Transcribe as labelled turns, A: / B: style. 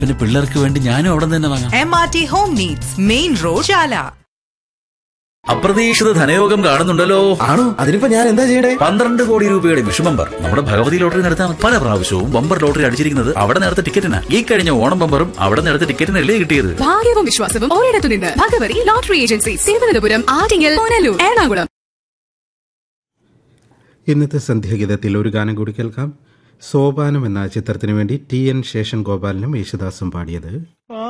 A: പിന്നെ പിള്ളേർക്ക് വേണ്ടി ഞാനും അവിടെ നിന്ന് തന്നെ വാങ്ങാം
B: M R T home needs main road Chala
A: അപ്രതീക്ഷിത ധനയോഗം കാണുന്നുണ്ടല്ലോ
C: ആണോ അതിനിപ്പോ ഞാൻ എന്താ ചെയ്യണ്ടേ
A: പന്ത്രണ്ട് കോടി രൂപയുടെ വിഷുബമ്പർ നമ്മുടെ ഭഗവതി ലോട്ടറി നടത്താൻ പല പ്രാവശ്യവും ബമ്പർ ലോട്ടറി അടിച്ചിരിക്കുന്നത് അവിടെ നേരത്തെ ടിക്കറ്റിന് ഈ കഴിഞ്ഞ ഓണം ബമ്പറും അവിടെ നേരത്തെ ടിക്കറ്റിനല്ലേ കിട്ടിയത്
D: ഭാഗ്യവും വിശ്വാസവും ഒരിടത്തു നിന്ന് ഭഗവതി ലോട്ടറി ഏജൻസി തിരുവനന്തപുരം ആറ്റിങ്ങൽ പുനലൂർ എറണാകുളം
E: ഇന്നത്തെ സന്ധ്യാഗീതത്തിൽ ഒരു ഗാനം കൂടി കേൾക്കാം സോപാനം എന്ന ചിത്രത്തിനു വേണ്ടി ടി എൻ ശേഷൻ ഗോപാലനും യേശുദാസും പാടിയത്